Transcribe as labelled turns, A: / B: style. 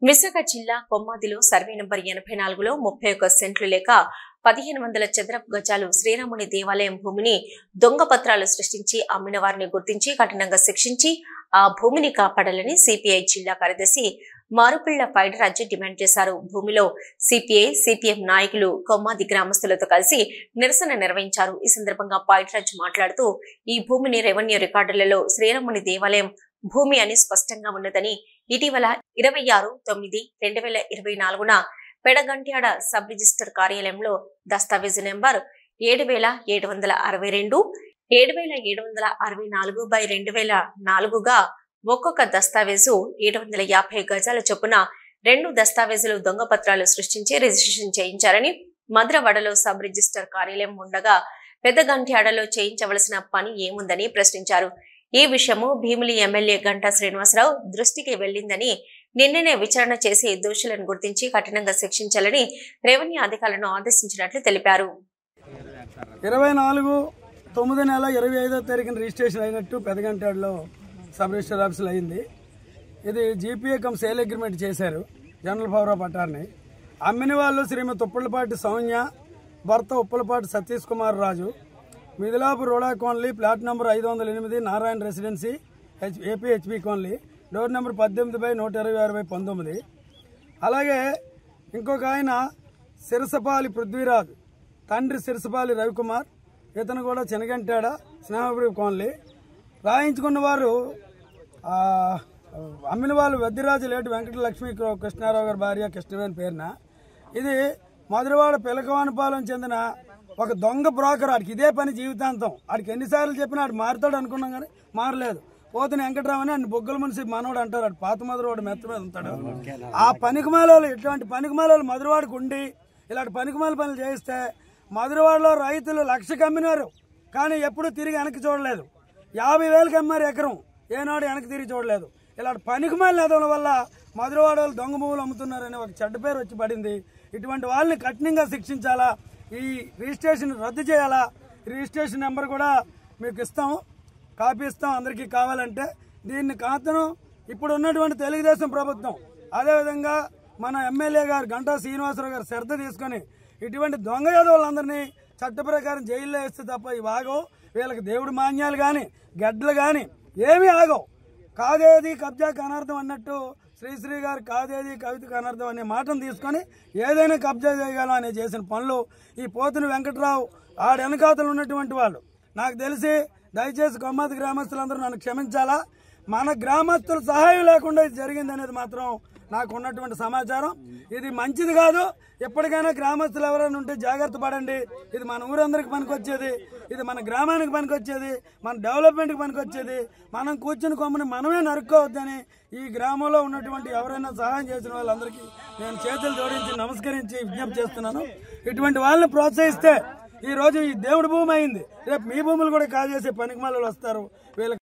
A: విశాఖ జిల్లా కొమ్మాదిలో survey number ఎనభై నాలుగులో ముప్పై ఒక్క సెంట్లు లేక పదిహేను వందల చదరపు గజాలు శ్రీరాముని దేవాలయం భూమిని దొంగ పత్రాలు సృష్టించి అమ్మిన వారిని గుర్తించి కఠినంగా శిక్షించి ఆ భూమిని కాపాడాలని సిపిఐ జిల్లా కార్యదర్శి మారుపిళ్ల పైడరాజు డిమాండ్ చేశారు భూమిలో సిపిఐ సిపిఎం నాయకులు కొమ్మాది గ్రామస్తులతో కలిసి నిరసన నిర్వహించారు ఈ సందర్భంగా పైడరాజు మాట్లాడుతూ ఈ భూమిని రెవెన్యూ రికార్డులలో శ్రీరాముని దేవాలయం భూమి అని స్పష్టంగా ఉన్నదని ఇటీవల ఇరవై ఆరు తొమ్మిది రెండు వేల ఇరవై నాలుగున పెడగంట్యాడ సబ్ రిజిస్టర్ కార్యాలయంలో దస్తావేజు నెంబర్ ఏడు వేల ఏడు వందల అరవై రెండు ఏడు వేల ఏడు వందల అరవై నాలుగు బై రెండు వేల నాలుగుగా ఒక్కొక్క దస్తావేజు ఏడు వందల యాభై గజాల చొప్పున రెండు దస్తావేజులు దొంగ పత్రాలు సృష్టించి రిజిస్ట్రేషన్ చేయించారని మద్రవడలో సబ్ రిజిస్టర్ కార్యాలయం ఉండగా పెద్దగంట్యాడలో చేయించవలసిన పని ఏముందని ప్రశ్నించారు ఈ విషయము భీమిలి ఎమ్మెల్యే గంటా శ్రీనివాసరావు దృష్టికి వెళ్లిందని నిన్ననే విచారణ చేసి దోషులను గుర్తించి కఠినంగా శిక్షించాలని రెవెన్యూ అధికారులను ఆదేశించినట్లు తెలిపారు
B: ఇరవై నాలుగు తొమ్మిది నెల ఇరవై ఐదో తారీఖున రిజిస్ట్రేషన్ అయినట్టు పెదగంటాడులో సబ్ రిజిస్టర్ ఆఫీసులో అయింది ఇది జీపీఏ కమ్ సేల్ అగ్రిమెంట్ చేశారు జనరల్ పవర్ ఆఫ్ అటార్నీ అమ్మిన వాళ్ళు శ్రీమతి ఉప్పలపాటి సౌమ్య భర్త ఉప్పలపాటి సతీష్ కుమార్ రాజు మిదిలాపు రోడా కోన్లీ ప్లాట్ నెంబర్ ఐదు వందల ఎనిమిది Narayana residency H AP HP కోన్లీ డోర్ నెంబర్ పద్దెనిమిది బై నూట ఇరవై ఆరు బై పంతొమ్మిది అలాగే ఇంకొక ఆయన సిరసపాలి పృథ్వీరాజ్ తండ్రి సిరసపాలి రవికుమార్ ఇతను కూడా చెనగంటాడ స్నేహపురి కోన్లీ రాయించుకున్న వారు ఆ, అమ్మిన వాళ్ళు వెద్దిరాజు లేటి వెంకటలక్ష్మి కృష్ణారావు గారి భార్య కృష్ణవేణి పేరున ఇది మధురవాడ పిలకవానిపాలెం చెందిన ఒక దొంగ బ్రోకర్ ఆడికి ఇదే పని జీవితాంతం ఆడికి ఎన్నిసార్లు చెప్పినా ఆడు మారుతాడు అనుకున్నాం కానీ మారలేదు పోతున్న వెంకటరావు అని ఆయన బొగ్గల మనిషి మనోడు అంటారు ఆడు పాత మధురవాడు మెత్త మీద ఉంటాడు ఆ పనికిమాలలో ఇటువంటి పనికిమాలలో మధురవాడికి ఉండి ఇలాంటి పనికిమాల పనులు చేయిస్తే మధురవాడలో రైతులు లక్షకు అమ్మినారు కానీ ఎప్పుడూ తిరిగి వెనక్కి చూడలేదు యాభై వేలకు అమ్మారు ఎకరం ఏనాడు వెనక్కి తిరిగి చూడలేదు ఇలాంటి పనికిమాల నేతల వల్ల మధురవాడ వాళ్ళు దొంగ భూములు అమ్ముతున్నారని ఒక చెడ్డ పేరు వచ్చి పడింది ఇటువంటి వాళ్ళని కఠినంగా శిక్షించాలా ఈ రిజిస్ట్రేషన్ రద్దు చేయాలా ఈ రిజిస్ట్రేషన్ నెంబర్ కూడా మీకు ఇస్తాం కాపీ ఇస్తాం అందరికీ కావాలంటే దీన్ని కాతను ఇప్పుడు ఉన్నటువంటి తెలుగుదేశం ప్రభుత్వం అదేవిధంగా మన ఎమ్మెల్యే గారు గంటా శ్రీనివాసరావు గారు శ్రద్ధ తీసుకొని ఇటువంటి దొంగ యాదవులందరినీ చట్ట ప్రకారం జైల్లో వేస్తే తప్ప ఇవి ఆగవు వీళ్ళకి దేవుడి మాన్యాలు కానీ గడ్డలు కానీ ఏమీ ఆగవు కాదేది కబ్జాకి అనర్థం అన్నట్టు శ్రీశ్రీ గారు కాదేది కవితకు అనర్థం అనే మాటను తీసుకొని ఏదైనా కబ్జా చేయగలం అనే చేసిన పనులు ఈ పోతుని వెంకట్రావు ఆడ వెనకాతలు ఉన్నటువంటి వాళ్ళు నాకు తెలిసి దయచేసి కొమ్మతి గ్రామస్తులందరూ నన్ను క్షమించాలా మన గ్రామస్తుల సహాయం లేకుండా ఇది జరిగింది అనేది మాత్రం నాకు ఉన్నటువంటి సమాచారం ఇది మంచిది కాదు ఎప్పటికైనా గ్రామస్తులు ఎవరైనా ఉంటే జాగ్రత్త పడండి ఇది మన ఊరందరికి పనికొచ్చేది ఇది మన గ్రామానికి పనికొచ్చేది మన డెవలప్మెంట్కి పనికొచ్చేది మనం కూర్చుని కొమ్మని మనమే నరుక్కోవద్దని ఈ గ్రామంలో ఉన్నటువంటి ఎవరైనా సహాయం చేసిన వాళ్ళందరికీ నేను చేతులు జోడించి నమస్కరించి విజ్ఞప్తి చేస్తున్నాను ఇటువంటి వాళ్ళని ప్రోత్సహిస్తే ఈ రోజు ఈ దేవుడి భూమి అయింది రేపు మీ భూములు కూడా కాజేసే పనికి వస్తారు వీళ్ళకి